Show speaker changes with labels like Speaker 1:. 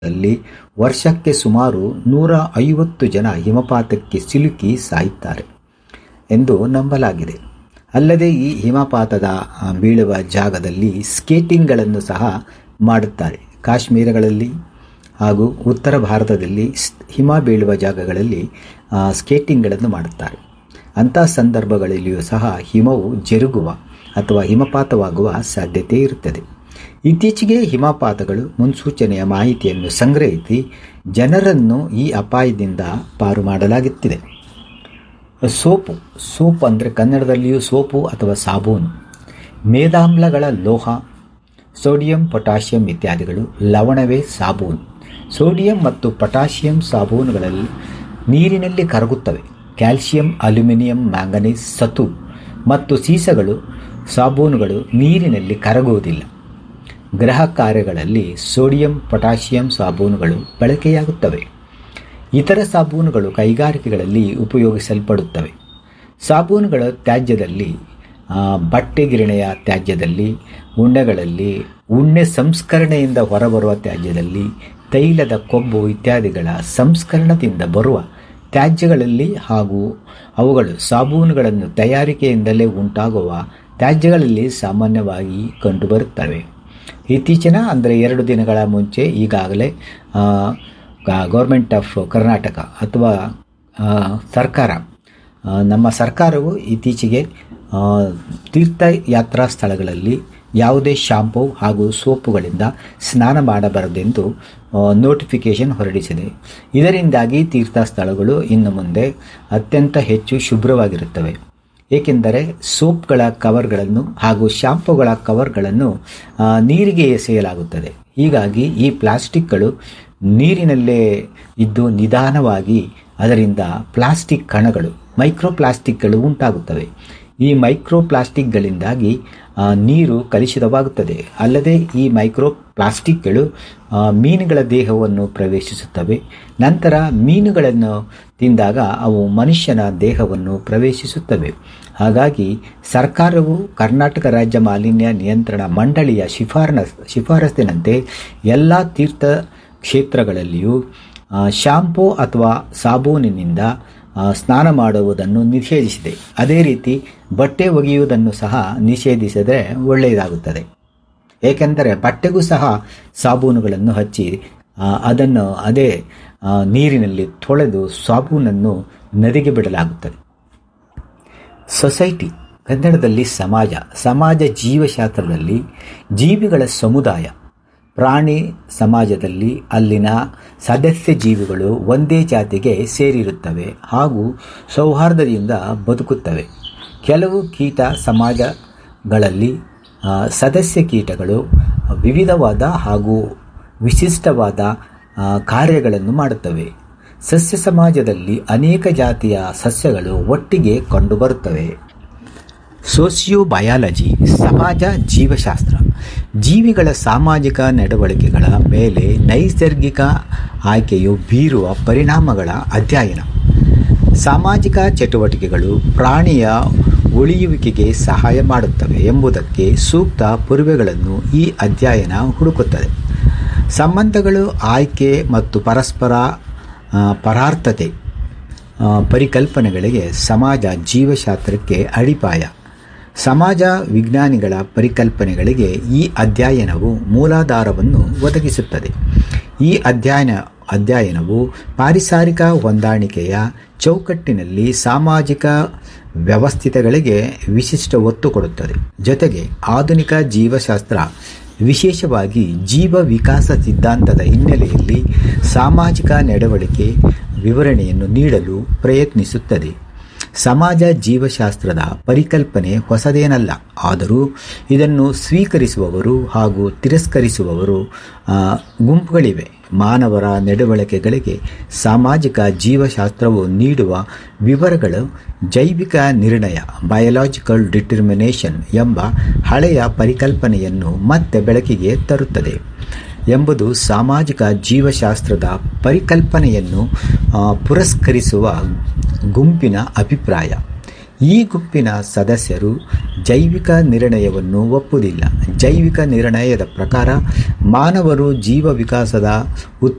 Speaker 1: ಲ್ಲಿ ವರ್ಷಕ್ಕೆ ಸುಮಾರು ನೂರ ಐವತ್ತು ಜನ ಹಿಮಪಾತಕ್ಕೆ ಸಿಲುಕಿ ಸಾಯುತ್ತಾರೆ ಎಂದು ನಂಬಲಾಗಿದೆ ಅಲ್ಲದೆ ಈ ಹಿಮಪಾತದ ಆ, ಬೀಳುವ ಜಾಗದಲ್ಲಿ ಸ್ಕೇಟಿಂಗ್ಗಳನ್ನು ಸಹ ಮಾಡುತ್ತಾರೆ ಕಾಶ್ಮೀರಗಳಲ್ಲಿ ಹಾಗೂ ಉತ್ತರ ಭಾರತದಲ್ಲಿ ಸ್- ಹಿಮ ಬೀಳುವ ಜಾಗಗಳಲ್ಲಿ ಆ, ಸ್ಕೇಟಿಂಗ್ಗಳನ್ನು ಮಾಡುತ್ತಾರೆ ಅಂಥ ಸಂದರ್ಭಗಳಲ್ಲಿಯೂ ಸಹ ಹಿಮವು ಜರುಗುವ ಅಥವಾ ಹಿಮಪಾತವಾಗುವ ಸಾಧ್ಯತೆ ಇರುತ್ತದೆ ಇತ್ತೀಚೆಗೆ ಹಿಮಪಾತಗಳು ಮುನ್ಸೂಚನೆಯ ಮಾಹಿತಿಯನ್ನು ಸಂಗ್ರಹಿಸಿ ಜನರನ್ನು ಈ ಅಪಾಯದಿಂದ ಪಾರು ಮಾಡಲಾಗುತ್ತಿದೆ ಸೋಪು ಸೋಪ್ ಅಂದರೆ ಕನ್ನಡದಲ್ಲಿಯೂ ಸೋಪು ಅಥವಾ ಸಾಬೂನು ಮೇದಾಮ್ಲಗಳ ಲೋಹ ಸೋಡಿಯಂ ಪೊಟ್ಯಾಷಿಯಂ ಇತ್ಯಾದಿಗಳು ಲವಣವೇ ಸಾಬೂನು ಸೋಡಿಯಂ ಮತ್ತು ಪೊಟ್ಯಾಷಿಯಂ ಸಾಬೂನುಗಳಲ್ಲಿ ನೀರಿನಲ್ಲಿ ಕರಗುತ್ತವೆ ಕ್ಯಾಲ್ಸಿಯಂ ಅಲ್ಯೂಮಿನಿಯಂ ಮ್ಯಾಂಗನೀಸ್ ಸತು ಮತ್ತು ಸೀಸಗಳು ಸಾಬೂನುಗಳು ನೀರಿನಲ್ಲಿ ಕರಗುವುದಿಲ್ಲ ಗೃಹ ಕಾರ್ಯಗಳಲ್ಲಿ ಸೋಡಿಯಂ ಪೊಟ್ಯಾಷಿಯಂ ಸಾಬೂನುಗಳು ಬಳಕೆಯಾಗುತ್ತವೆ ಇತರ ಸಾಬೂನುಗಳು ಕೈಗಾರಿಕೆಗಳಲ್ಲಿ ಉಪಯೋಗಿಸಲ್ಪಡುತ್ತವೆ ಸಾಬೂನುಗಳ ತ್ಯಾಜ್ಯದಲ್ಲಿ ಆ, ಬಟ್ಟೆ ಗಿರಣಿಯ ತ್ಯಾಜ್ಯದಲ್ಲಿ ಉಣ್ಣೆಗಳಲ್ಲಿ ಉಣ್ಣೆ ಸಂಸ್ಕರಣೆಯಿಂದ ಹೊರಬರುವ ತ್ಯಾಜ್ಯದಲ್ಲಿ ತೈಲದ ಕೊಬ್ಬು ಇತ್ಯಾದಿಗಳ ಸಂಸ್ಕರಣದಿಂದ ಬರುವ ತ್ಯಾಜ್ಯಗಳಲ್ಲಿ ಹಾಗೂ ಅವುಗಳು ಸಾಬೂನುಗಳನ್ನು ತಯಾರಿಕೆಯಿಂದಲೇ ಉಂಟಾಗುವ ತ್ಯಾಜ್ಯಗಳಲ್ಲಿ ಸಾಮಾನ್ಯವಾಗಿ ಕಂಡುಬರುತ್ತವೆ ಇತ್ತೀಚಿನ ಅಂದರೆ ಎರಡು ದಿನಗಳ ಮುಂಚೆ ಈಗಾಗಲೇ ಗೌರ್ಮೆಂಟ್ ಆಫ್ ಕರ್ನಾಟಕ ಅಥವಾ ಆ, ಸರ್ಕಾರ ಆ, ನಮ್ಮ ಸರ್ಕಾರವು ಇತ್ತೀಚೆಗೆ ಆ, ತೀರ್ಥಯಾತ್ರಾ ಸ್ಥಳಗಳಲ್ಲಿ ಯಾವುದೇ ಶಾಂಪೂ ಹಾಗೂ ಸೋಪುಗಳಿಂದ ಸ್ನಾನ ಮಾಡಬಾರದೆಂದು ನೋಟಿಫಿಕೇಶನ್ ಹೊರಡಿಸಿದೆ ಇದರಿಂದಾಗಿ ತೀರ್ಥ ಸ್ಥಳಗಳು ಇನ್ನು ಮುಂದೆ ಅತ್ಯಂತ ಹೆಚ್ಚು ಶುಭ್ರವಾಗಿರುತ್ತವೆ ಏಕೆಂದರೆ ಸೋಪ್ಗಳ ಕವರ್ಗಳನ್ನು ಹಾಗೂ ಶಾಂಪೂಗಳ ಕವರ್ಗಳನ್ನು ಆ, ನೀರಿಗೆ ಎಸೆಯಲಾಗುತ್ತದೆ ಹೀಗಾಗಿ ಈ ಪ್ಲಾಸ್ಟಿಕ್ಗಳು ನೀರಿನಲ್ಲೇ ಇದ್ದು ನಿಧಾನವಾಗಿ ಅದರಿಂದ ಪ್ಲಾಸ್ಟಿಕ್ ಕಣಗಳು ಮೈಕ್ರೋ ಪ್ಲಾಸ್ಟಿಕ್ಗಳು ಉಂಟಾಗುತ್ತವೆ ಈ ಮೈಕ್ರೋ ಪ್ಲಾಸ್ಟಿಕ್ಗಳಿಂದಾಗಿ ಆ, ನೀರು ಕಲುಷಿತವಾಗುತ್ತದೆ ಅಲ್ಲದೆ ಈ ಮೈಕ್ರೋ ಪ್ಲಾಸ್ಟಿಕ್ಗಳು ಆ, ಮೀನುಗಳ ದೇಹವನ್ನು ಪ್ರವೇಶಿಸುತ್ತವೆ ನಂತರ ಮೀನುಗಳನ್ನು ತಿಂದಾಗ ಅವು ಮನುಷ್ಯನ ದೇಹವನ್ನು ಪ್ರವೇಶಿಸುತ್ತವೆ ಹಾಗಾಗಿ ಸರ್ಕಾರವು ಕರ್ನಾಟಕ ರಾಜ್ಯ ಮಾಲಿನ್ಯ ನಿಯಂತ್ರಣ ಮಂಡಳಿಯ ಶಿಫಾರನ ಶಿಫಾರಸ್ಸಿನಂತೆ ಎಲ್ಲ ತೀರ್ಥ ಕ್ಷೇತ್ರಗಳಲ್ಲಿಯೂ ಆ, ಶಾಂಪೂ ಅಥವಾ ಸಾಬೂನಿನಿಂದ ಆ, ಸ್ನಾನ ಮಾಡುವುದನ್ನು ನಿಷೇಧಿಸಿದೆ ಅದೇ ರೀತಿ ಬಟ್ಟೆ ಒಗೆಯುವುದನ್ನು ಸಹ ನಿಷೇಧಿಸಿದರೆ ಒಳ್ಳೆಯದಾಗುತ್ತದೆ ಏಕೆಂದರೆ ಬಟ್ಟೆಗೂ ಸಹ ಸಾಬೂನುಗಳನ್ನು ಹಚ್ಚಿ ಆ, ಅದನ್ನು ಅದೇ ಆ, ನೀರಿನಲ್ಲಿ ತೊಳೆದು ಸಾಬೂನನ್ನು ನದಿಗೆ ಬಿಡಲಾಗುತ್ತದೆ ಸೊಸೈಟಿ ಕನ್ನಡದಲ್ಲಿ ಸಮಾಜ ಸಮಾಜ ಜೀವಶಾಸ್ತ್ರದಲ್ಲಿ ಜೀವಿಗಳ ಸಮುದಾಯ ಪ್ರಾಣಿ ಸಮಾಜದಲ್ಲಿ ಅಲ್ಲಿನ ಸದಸ್ಯ ಜೀವಿಗಳು ಒಂದೇ ಜಾತಿಗೆ ಸೇರಿರುತ್ತವೆ ಹಾಗೂ ಸೌಹಾರ್ದದಿಂದ ಬದುಕುತ್ತವೆ ಕೆಲವು ಕೀಟ ಸಮಾಜಗಳಲ್ಲಿ ಆ, ಸದಸ್ಯ ಕೀಟಗಳು ವಿವಿಧವಾದ ಹಾಗೂ ವಿಶಿಷ್ಟವಾದ ಆ, ಕಾರ್ಯಗಳನ್ನು ಮಾಡುತ್ತವೆ ಸಸ್ಯ ಸಮಾಜದಲ್ಲಿ ಅನೇಕ ಜಾತಿಯ ಸಸ್ಯಗಳು ಒಟ್ಟಿಗೆ ಕಂಡುಬರುತ್ತವೆ ಸೋಸಿಯೋಬಯಾಲಜಿ ಸಮಾಜ ಜೀವಶಾಸ್ತ್ರ ಜೀವಿಗಳ ಸಾಮಾಜಿಕ ನಡವಳಿಕೆಗಳ ಮೇಲೆ ನೈಸರ್ಗಿಕ ಆಯ್ಕೆಯು ಬೀರುವ ಪರಿಣಾಮಗಳ ಅಧ್ಯಯನ ಸಾಮಾಜಿಕ ಚಟುವಟಿಕೆಗಳು ಪ್ರಾಣಿಯ ಉಳಿಯುವಿಕೆಗೆ ಸಹಾಯ ಮಾಡುತ್ತವೆ ಎಂಬುದಕ್ಕೆ ಸೂಕ್ತ ಪುರಾವೆಗಳನ್ನು ಈ ಅಧ್ಯಯನ ಹುಡುಕುತ್ತದೆ ಸಂಬಂಧಗಳು ಆಯ್ಕೆ ಮತ್ತು ಪರಸ್ಪರ ಆ, ಪರಾರ್ಥತೆ ಆ, ಪರಿಕಲ್ಪನೆಗಳಿಗೆ ಸಮಾಜ ಜೀವಶಾಸ್ತ್ರಕ್ಕೆ ಅಡಿಪಾಯ ಸಮಾಜ ವಿಜ್ಞಾನಿಗಳ ಪರಿಕಲ್ಪನೆಗಳಿಗೆ ಈ ಅಧ್ಯಯನವು ಮೂಲಾಧಾರವನ್ನು ಒದಗಿಸುತ್ತದೆ ಈ ಅಧ್ಯಯನ ಅಧ್ಯಯನವು ಪಾರಿಸಾರಿಕ ಹೊಂದಾಣಿಕೆಯ ಚೌಕಟ್ಟಿನಲ್ಲಿ ಸಾಮಾಜಿಕ ವ್ಯವಸ್ಥಿತಗಳಿಗೆ ವಿಶಿಷ್ಟ ಒತ್ತು ಕೊಡುತ್ತದೆ ಜೊತೆಗೆ ಆಧುನಿಕ ಜೀವಶಾಸ್ತ್ರ ವಿಶೇಷವಾಗಿ ಜೀವ ವಿಕಾಸ ಸಿದ್ಧಾಂತದ ಹಿನ್ನೆಲೆಯಲ್ಲಿ ಸಾಮಾಜಿಕ ನಡವಳಿಕೆ ವಿವರಣೆಯನ್ನು ನೀಡಲು ಪ್ರಯತ್ನಿಸುತ್ತದೆ ಸಮಾಜ ಜೀವಶಾಸ್ತ್ರದ ಪರಿಕಲ್ಪನೆ ಹೊಸದೇನಲ್ಲ ಆದರೂ ಇದನ್ನು ಸ್ವೀಕರಿಸುವವರು ಹಾಗೂ ತಿರಸ್ಕರಿಸುವವರು ಆ, ಗುಂಪುಗಳಿವೆ ಮಾನವರ ನಡವಳಿಕೆಗಳಿಗೆ ಸಾಮಾಜಿಕ ಜೀವಶಾಸ್ತ್ರವು ನೀಡುವ ವಿವರಗಳು ಜೈವಿಕ ನಿರ್ಣಯ ಬಯೋಲಾಜಿಕಲ್ ಡಿಟರ್ಮಿನೇಷನ್ ಎಂಬ ಹಳೆಯ ಪರಿಕಲ್ಪನೆಯನ್ನು ಮತ್ತೆ ಬೆಳಕಿಗೆ ತರುತ್ತದೆ ಎಂಬುದು ಸಾಮಾಜಿಕ ಜೀವಶಾಸ್ತ್ರದ ಪರಿಕಲ್ಪನೆಯನ್ನು ಆ, ಪುರಸ್ಕರಿಸುವ ಗುಂಪಿನ ಅಭಿಪ್ರಾಯ ಈ ಗುಂಪಿನ ಸದಸ್ಯರು ಜೈವಿಕ ನಿರ್ಣಯವನ್ನು ಒಪ್ಪುವುದಿಲ್ಲ ಜೈವಿಕ ನಿರ್ಣಯದ ಪ್ರಕಾರ ಮಾನವರು ಜೀವ ವಿಕಾಸದ